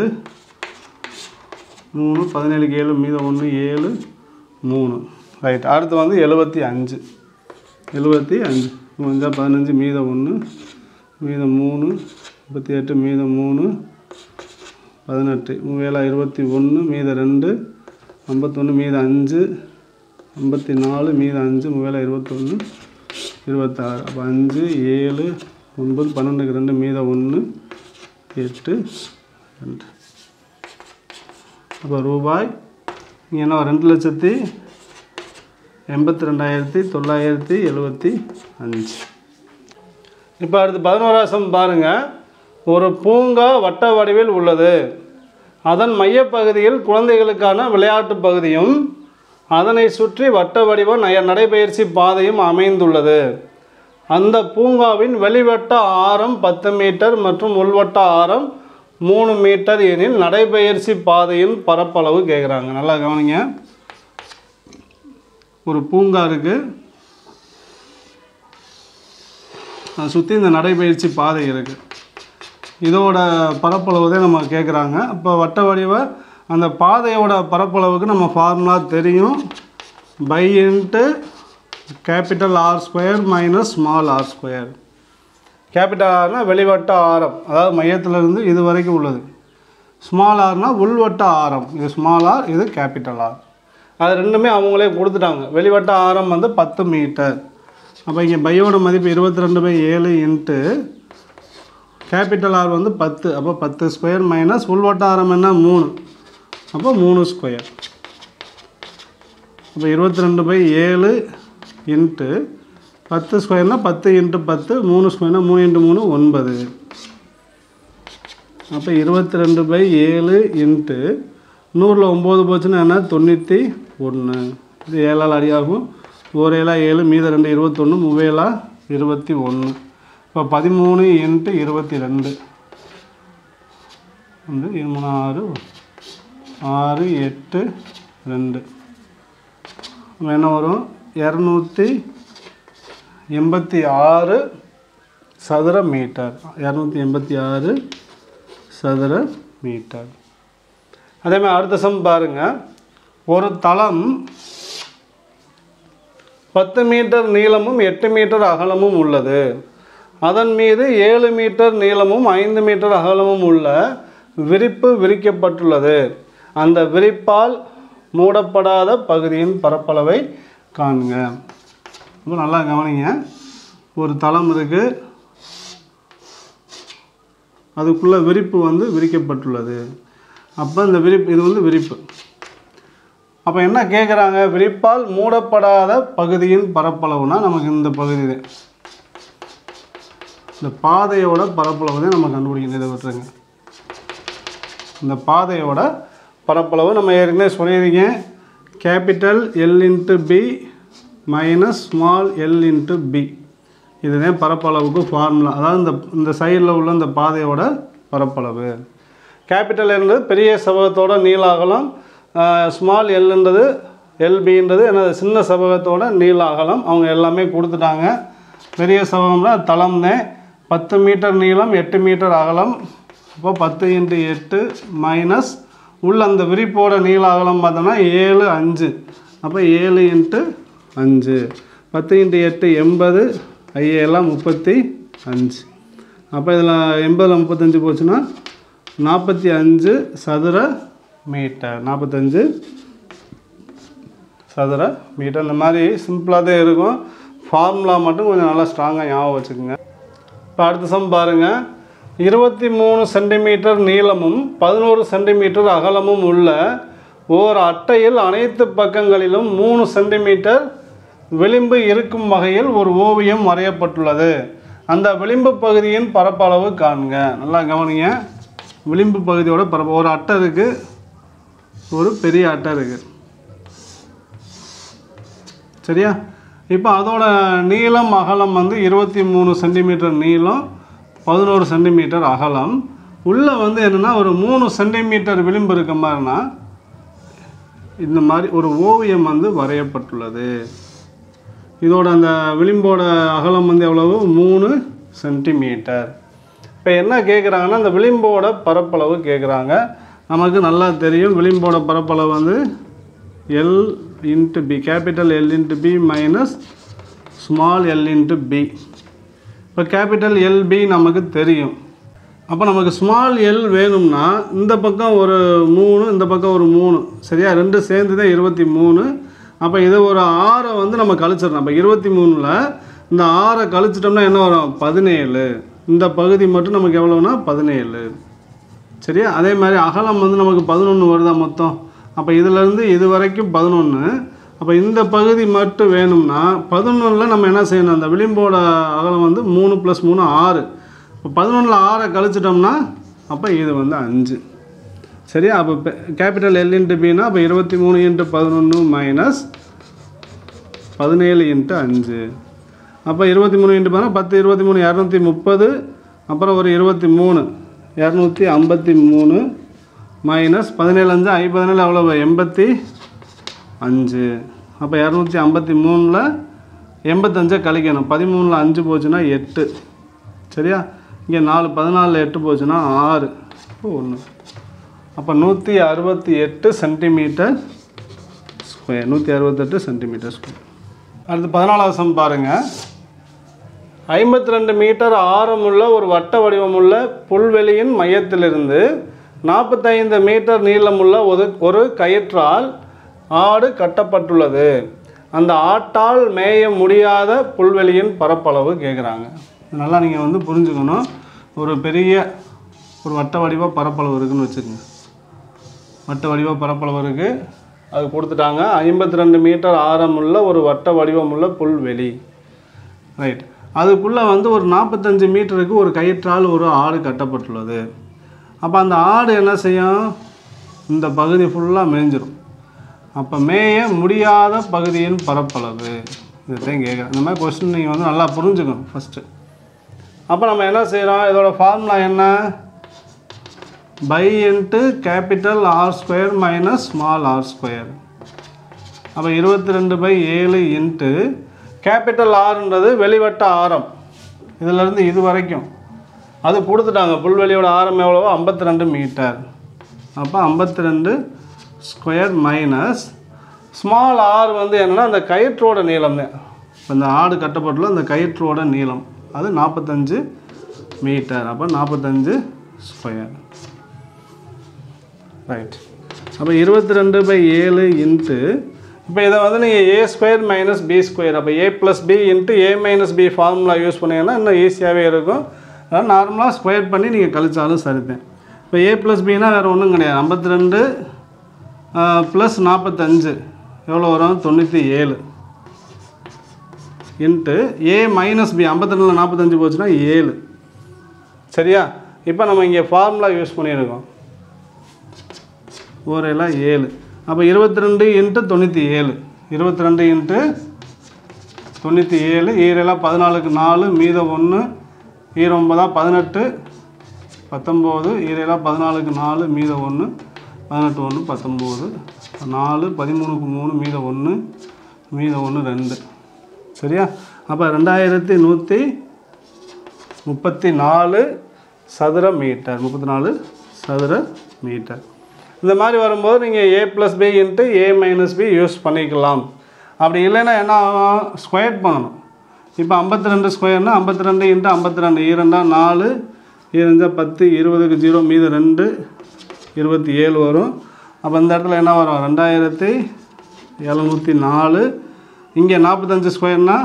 மூணு பதினேழுக்கு ஏழு மீத ஒன்று ஏழு மூணு ரைட் அடுத்து வந்து எழுபத்தி அஞ்சு எழுபத்தி அஞ்சு மூஞ்சா பதினஞ்சு மீத ஒன்று மீத மூணு முப்பத்தி எட்டு மீத மூணு பதினெட்டு மூவேலா இருபத்தி ஒன்று மீத ரெண்டு ஐம்பத்தொன்று மீத அஞ்சு ஐம்பத்தி நாலு மீத அஞ்சு மூவேலா இருபத்தொன்று இருபத்தாறு அப்போ அஞ்சு ஏழு ஒன்பது பன்னெண்டுக்கு ரெண்டு மீத ஒன்று எட்டு ரெண்டு அப்போ ரூபாய் இங்கே என்ன ரெண்டு லட்சத்தி எண்பத்தி ரெண்டாயிரத்தி தொள்ளாயிரத்தி எழுபத்தி அஞ்சு இப்போ அடுத்து பதினோராசம் பாருங்கள் ஒரு பூங்கா வட்ட வடிவில் உள்ளது அதன் மையப்பகுதியில் குழந்தைகளுக்கான விளையாட்டு பகுதியும் அதனை சுற்றி வட்ட வடிவ நய நடைபயிற்சி பாதையும் அமைந்துள்ளது அந்த பூங்காவின் வெளிவட்ட ஆரம் பத்து மீட்டர் மற்றும் உள்வட்ட ஆரம் மூணு மீட்டர் எனில் நடைபயிற்சி பாதையின் பரப்பளவு கேட்குறாங்க நல்லா கவனிங்க ஒரு பூங்கா இருக்குது அதை சுற்றி இந்த நடைபயிற்சி பாதை இருக்குது இதோட பரப்பளவு தான் நம்ம கேட்குறாங்க இப்போ வட்ட வடிவ அந்த பாதையோட பரப்பளவுக்கு நம்ம ஃபார்முலா தெரியும் pi into capital R square minus small R square capital ஆர்னா வெளிவட்ட ஆரம் அதாவது மையத்திலிருந்து இது வரைக்கும் உள்ளது ஸ்மால் ஆர்னா உள்வட்ட ஆரம் இது ஸ்மால் ஆர் இது கேபிட்டல் ஆர் அது ரெண்டுமே அவங்களே கொடுத்துட்டாங்க வெளிவட்ட ஆரம் வந்து பத்து மீட்டர் அப்போ இங்கே பையோட மதிப்பு இருபத்தி ரெண்டு பை ஏழு இன்ட்டு கேபிட்டல் ஆர் வந்து பத்து அப்போ பத்து ஸ்கொயர் மைனஸ் உள்வட்ட ஆரம் என்ன மூணு அப்போ மூணு ஸ்கொயர் அப்போ இருபத்தி ரெண்டு பை ஏழு இன்ட்டு பத்து ஸ்கொயர்னால் பத்து இன்ட்டு பத்து மூணு ஸ்கொயர்னால் மூணு இன்ட்டு மூணு ஒன்பது அப்போ இருபத்தி ரெண்டு பை ஏழு இன்ட்டு நூறில் ஒம்பது போச்சுன்னா என்ன தொண்ணூற்றி ஒன்று இது ஏழால் அடியாகும் ஒரு ஏழா ஏழு மீத ரெண்டு இருபத்தொன்று மூவேலா இருபத்தி ஒன்று இப்போ பதிமூணு இன்ட்டு இருபத்தி ரெண்டு வந்து மூணு ஆறு ஆறு எட்டு ரெண்டு அப்ப என்ன வரும் இரநூத்தி எண்பத்தி ஆறு சதுர மீட்டர் இரநூத்தி எண்பத்தி ஆறு சதுர மீட்டர் அதே மாதிரி அடுத்த சம் பாருங்கள் ஒரு தளம் பத்து மீட்டர் நீளமும் எட்டு மீட்டர் அகலமும் உள்ளது அதன் மீது ஏழு மீட்டர் நீளமும் ஐந்து மீட்டர் அகலமும் உள்ள விரிப்பு விரிக்கப்பட்டுள்ளது அந்த விரிப்பால் மூடப்படாத பகுதியின் பரப்பளவை காண்க ரொம்ப நல்லா கவனிங்க ஒரு தளம் இருக்குது அதுக்குள்ள விரிப்பு வந்து விரிக்கப்பட்டுள்ளது அப்போ இந்த விரிப்பு இது வந்து விரிப்பு அப்போ என்ன கேட்குறாங்க விரிப்பால் மூடப்படாத பகுதியின் பரப்பளவுனா நமக்கு இந்த பகுதி தான் இந்த பாதையோட பரப்பளவு தான் நம்ம கண்டுபிடிக்கணும் இதை விட்டுருங்க இந்த பாதையோட பரப்பளவு நம்ம ஏற்கனவே சொல்லியிருக்கேன் capital L into B minus small L into B இதுதான் பரப்பளவுக்கு ஃபார்முலா அதாவது இந்த இந்த சைடில் உள்ள இந்த பாதையோட பரப்பளவு கேபிட்டல் என்பது பெரிய செவ்வகத்தோட நீள அகலம் ஸ்மால் எல்ன்றது எல்பின்றது என்னது சின்ன செவ்வகத்தோட நீள அகலம் அவங்க எல்லாமே கொடுத்துட்டாங்க பெரிய செவ்வகம்னா தளம் தான் பத்து மீட்டர் நீளம் எட்டு மீட்டர் அகலம் அப்போ பத்து இன்ட்டு எட்டு மைனஸ் உள்ள அந்த விரிப்போட நீள அகலம் பார்த்தோம்னா ஏழு அஞ்சு அப்போ ஏழு இன்ட்டு அஞ்சு பத்து இன்ட்டு எட்டு எண்பது ஐயெல்லாம் முப்பத்தி அஞ்சு அப்போ இதில் எண்பதில் முப்பத்தஞ்சு போச்சுன்னா நாற்பத்தி அஞ்சு சதுர மீட்டர் நாற்பத்தஞ்சு சதுர மீட்டர் இந்த மாதிரி சிம்பிளாக தான் இருக்கும் ஃபார்முலா மட்டும் கொஞ்சம் நல்லா ஸ்ட்ராங்காக ஞாபகம் வச்சுக்கோங்க இப்போ அடுத்த சம் பாருங்கள் இருபத்தி மூணு சென்டிமீட்டர் நீளமும் பதினோரு சென்டிமீட்டர் அகலமும் உள்ள ஓர் அட்டையில் அனைத்து பக்கங்களிலும் மூணு சென்டிமீட்டர் விளிம்பு இருக்கும் வகையில் ஒரு ஓவியம் வரையப்பட்டுள்ளது அந்த விளிம்பு பகுதியின் பரப்பளவு காண்க நல்லா கவனிங்க விளிம்பு பகுதியோட பரப்பு ஒரு அட்டை இருக்குது ஒரு பெரிய அட்டை இருக்குது சரியா இப்போ அதோட நீளம் அகலம் வந்து இருபத்தி மூணு சென்டிமீட்டர் நீளம் பதினோரு சென்டிமீட்டர் அகலம் உள்ளே வந்து என்னென்னா ஒரு மூணு சென்டிமீட்டர் விளிம்பு இருக்க மாதிரினா இந்த மாதிரி ஒரு ஓவியம் வந்து வரையப்பட்டுள்ளது இதோட அந்த விளிம்போட அகலம் வந்து எவ்வளவு மூணு சென்டிமீட்டர் இப்போ என்ன கேட்குறாங்கன்னா அந்த விளிம்போட பரப்பளவு கேட்குறாங்க நமக்கு நல்லா தெரியும் விளிம்போட பரப்பளவு வந்து L into B capital L into B minus small L into B இப்போ கேபிட்டல் எல்பி நமக்கு தெரியும் அப்போ நமக்கு ஸ்மால் எல் வேணும்னா இந்த பக்கம் ஒரு மூணு இந்த பக்கம் ஒரு மூணு சரியா ரெண்டு சேர்ந்து தான் இருபத்தி மூணு அப்போ இதை ஒரு ஆறை வந்து நம்ம கழிச்சிடணும் அப்போ இருபத்தி மூணில் இந்த ஆறை கழிச்சிட்டோம்னா என்ன வரும் பதினேழு இந்த பகுதி மட்டும் நமக்கு எவ்வளோனா பதினேழு சரியா அதே மாதிரி அகலம் வந்து நமக்கு பதினொன்று வருதா மொத்தம் அப்போ இதிலேருந்து இது வரைக்கும் பதினொன்று அப்போ இந்த பகுதி மட்டும் வேணும்னா பதினொன்றில் நம்ம என்ன செய்யணும் அந்த விளிம்போட அகலம் வந்து மூணு ப்ளஸ் மூணு ஆறு இப்போ பதினொன்றில் ஆறை கழிச்சிட்டோம்னா அப்போ இது வந்து அஞ்சு சரியா அப்போ கேபிட்டல் எல் இன்ட்டு பின்னா அப்போ இருபத்தி மூணு இன்ட்டு பதினொன்று மைனஸ் பதினேழு இன்ட்டு அஞ்சு அப்போ இருபத்தி மூணு இன்ட்டு பதினா பத்து இருபத்தி மூணு இரநூத்தி முப்பது அப்புறம் ஒரு இருபத்தி மூணு இரநூத்தி ஐம்பத்தி மூணு மைனஸ் பதினேழு அஞ்சு ஐ பதினேழு எவ்வளவு எண்பத்தி அஞ்சு அப்போ இரநூத்தி ஐம்பத்தி மூணில் எண்பத்தஞ்சை கழிக்கணும் பதிமூணில் அஞ்சு போச்சுன்னா எட்டு சரியா இங்கே நாலு பதினாலில் எட்டு போச்சுன்னா ஆறு ஒன்று அப்போ நூற்றி அறுபத்தி எட்டு சென்டிமீட்டர் ஸ்கொயர் நூற்றி அறுபத்தெட்டு சென்டிமீட்டர் ஸ்கொயர் அடுத்து பதினாலாவது சம் பாருங்கள் ஐம்பத்தி ரெண்டு மீட்டர் ஆரமுள்ள ஒரு வட்ட வடிவமுள்ள புல்வெளியின் மையத்திலிருந்து நாற்பத்தைந்து மீட்டர் நீளமுள்ள ஒரு ஒரு கயிற்றால் ஆடு கட்டப்பட்டுள்ளது அந்த ஆட்டால் மேய முடியாத புல்வெளியின் பரப்பளவு கேட்குறாங்க நல்லா நீங்கள் வந்து புரிஞ்சுக்கணும் ஒரு பெரிய ஒரு வட்ட வடிவ பரப்பளவு இருக்குன்னு வச்சுக்கோங்க வட்ட வடிவ பரப்பளவு இருக்குது அது கொடுத்துட்டாங்க ஐம்பத்தி ரெண்டு மீட்டர் ஆரமுள்ள ஒரு வட்ட வடிவமுள்ள புல்வெளி ரைட் அதுக்குள்ளே வந்து ஒரு நாற்பத்தஞ்சு மீட்டருக்கு ஒரு கயிற்றால் ஒரு ஆடு கட்டப்பட்டுள்ளது அப்போ அந்த ஆடு என்ன செய்யும் இந்த பகுதி ஃபுல்லாக மேய்ஞ்சிரும் அப்போ மேய முடியாத பகுதியின் பரப்பளவு இதுதான் கேட்குறேன் இந்த மாதிரி கொஸ்டின் நீங்கள் வந்து நல்லா புரிஞ்சுக்கணும் ஃபஸ்ட்டு அப்போ நம்ம என்ன செய்கிறோம் இதோட ஃபார்முலா என்ன pi into capital R square minus small R square அப்போ இருபத்தி ரெண்டு பை ஏழு இன்ட்டு கேபிட்டல் ஆறுன்றது வெளிவட்ட ஆரம் இதிலேருந்து இது வரைக்கும் அது கொடுத்துட்டாங்க புல்வெளியோட ஆரம் எவ்வளவோ ஐம்பத்தி ரெண்டு மீட்டர் அப்போ ஐம்பத்தி ரெண்டு ஸ்கொயர் மைனஸ் ஸ்மால் ஆர் வந்து என்னென்னா அந்த கயிற்றோட நீளம் தான் இப்போ இந்த ஆடு கட்டப்பட்டுள்ள அந்த கயிற்றோட நீளம் அது நாற்பத்தஞ்சு மீட்டர் அப்போ நாற்பத்தஞ்சு ஸ்கொயர் ரைட் அப்போ இருபத்தி ரெண்டு பை ஏழு இன்ட்டு இப்போ இதை வந்து நீங்கள் A square minus B square அப்போ A plus B into A minus B formula use பண்ணீங்கன்னா இன்னும் ஈஸியாகவே இருக்கும் அதாவது நார்மலாக ஸ்கொயர் பண்ணி நீங்கள் கழிச்சாலும் சரிதான் இப்போ ஏ ப்ளஸ் பினா வேறு ஒன்றும் கிடையாது ஐம்பத்தி ரெண்டு ப்ளஸ் நாற்பத்தஞ்சு எவ்வளோ வரும் தொண்ணூற்றி ஏழு இன்ட்டு ஏ மைனஸ் பி ஐம்பத்தி ரெண்டில் நாற்பத்தஞ்சு போச்சுன்னா ஏழு சரியா இப்போ நம்ம இங்கே ஃபார்முலா யூஸ் பண்ணியிருக்கோம் ஒரு எல்லாம் ஏழு அப்போ இருபத்தி ரெண்டு இன்ட்டு தொண்ணூற்றி ஏழு இருபத்தி ரெண்டு இன்ட்டு தொண்ணூற்றி ஏழு ஈரெல்லாம் பதினாலுக்கு நாலு மீதம் ஒன்று ஈரொம்பதா பதினெட்டு பத்தொம்போது ஈரெல்லாம் பதினாலுக்கு நாலு மீதம் ஒன்று பதினெட்டு ஒன்று பத்தொம்போது நாலு பதிமூணுக்கு மூணு மீதம் ஒன்று மீதம் ஒன்று ரெண்டு சரியா அப்போ ரெண்டாயிரத்தி நூற்றி முப்பத்தி நாலு சதுர மீட்டர் முப்பத்தி நாலு சதுர மீட்டர் இந்த மாதிரி வரும்போது நீங்கள் A plus B into A minus B use பண்ணிக்கலாம் அப்படி இல்லைன்னா என்ன ஆகும் ஸ்கொயர் பண்ணணும் இப்போ ஐம்பத்தி ரெண்டு ஸ்கொயர்னா ஐம்பத்தி ரெண்டு இன்ட்டு ஐம்பத்தி ரெண்டு ஈரெண்டா நாலு ஈரஞ்சா பத்து இருபதுக்கு ஜீரோ மீது ரெண்டு இருபத்தி ஏழு வரும் அப்போ இந்த இடத்துல என்ன வரும் ரெண்டாயிரத்தி எழுநூற்றி நாலு இங்கே நாற்பத்தஞ்சு ஸ்கொயர்னா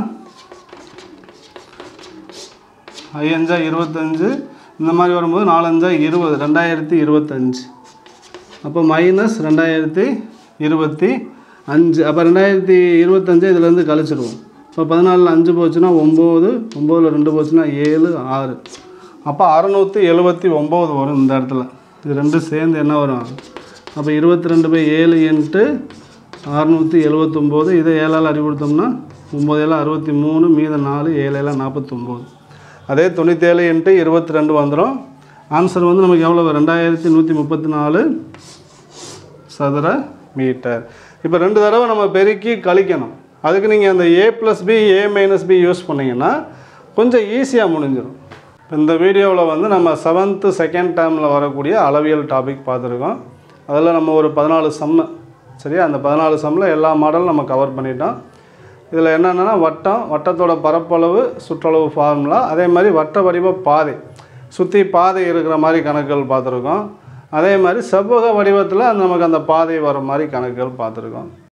ஐயஞ்சா இருபத்தஞ்சு இந்த மாதிரி வரும்போது நாலஞ்சா இருபது ரெண்டாயிரத்தி இருபத்தஞ்சு அப்போ மைனஸ் ரெண்டாயிரத்தி இருபத்தி அஞ்சு அப்போ ரெண்டாயிரத்தி இருபத்தஞ்சு இதுலேருந்து கழிச்சிடுவோம் இப்போ பதினாலில் அஞ்சு போச்சுன்னா ஒம்பது ஒம்போதில் ரெண்டு போச்சுன்னா ஏழு ஆறு அப்போ அறநூற்றி எழுபத்தி ஒம்பது வரும் இந்த இடத்துல இது ரெண்டும் சேர்ந்து என்ன வரும் அப்போ இருபத்தி ரெண்டு பை ஏழு இன்ட்டு அறநூற்றி எழுபத்தொம்போது இதை ஏழால் அறிவுறுத்தோம்னா ஒம்பது ஏழு அறுபத்தி மூணு மீதம் நாலு ஏழு ஏழு நாற்பத்தொம்போது அதே தொண்ணூற்றேழு இன்ட்டு இருபத்தி ரெண்டு வந்துடும் ஆன்சர் வந்து நமக்கு எவ்வளோ ரெண்டாயிரத்தி நூற்றி முப்பத்தி நாலு சதுர மீட்டர் இப்போ ரெண்டு தடவை நம்ம பெருக்கி கழிக்கணும் அதுக்கு நீங்கள் அந்த A plus B A minus B use பண்ணிங்கன்னா கொஞ்சம் ஈஸியாக முடிஞ்சிடும் இந்த வீடியோவில் வந்து நம்ம செவன்த்து செகண்ட் டேர்மில் வரக்கூடிய அளவியல் டாபிக் பார்த்துருக்கோம் அதில் நம்ம ஒரு பதினாலு சம்மு சரியா அந்த பதினாலு சம்மில் எல்லா மாடலும் நம்ம கவர் பண்ணிட்டோம் இதில் என்னென்னா வட்டம் வட்டத்தோட பரப்பளவு சுற்றளவு ஃபார்முலா அதே மாதிரி வட்ட வடிவ பாதை சுற்றி பாதை இருக்கிற மாதிரி கணக்குகள் பார்த்துருக்கோம் அதே மாதிரி செவ்வக வடிவத்தில் நமக்கு அந்த பாதை வர மாதிரி கணக்குகள் பார்த்துருக்கோம்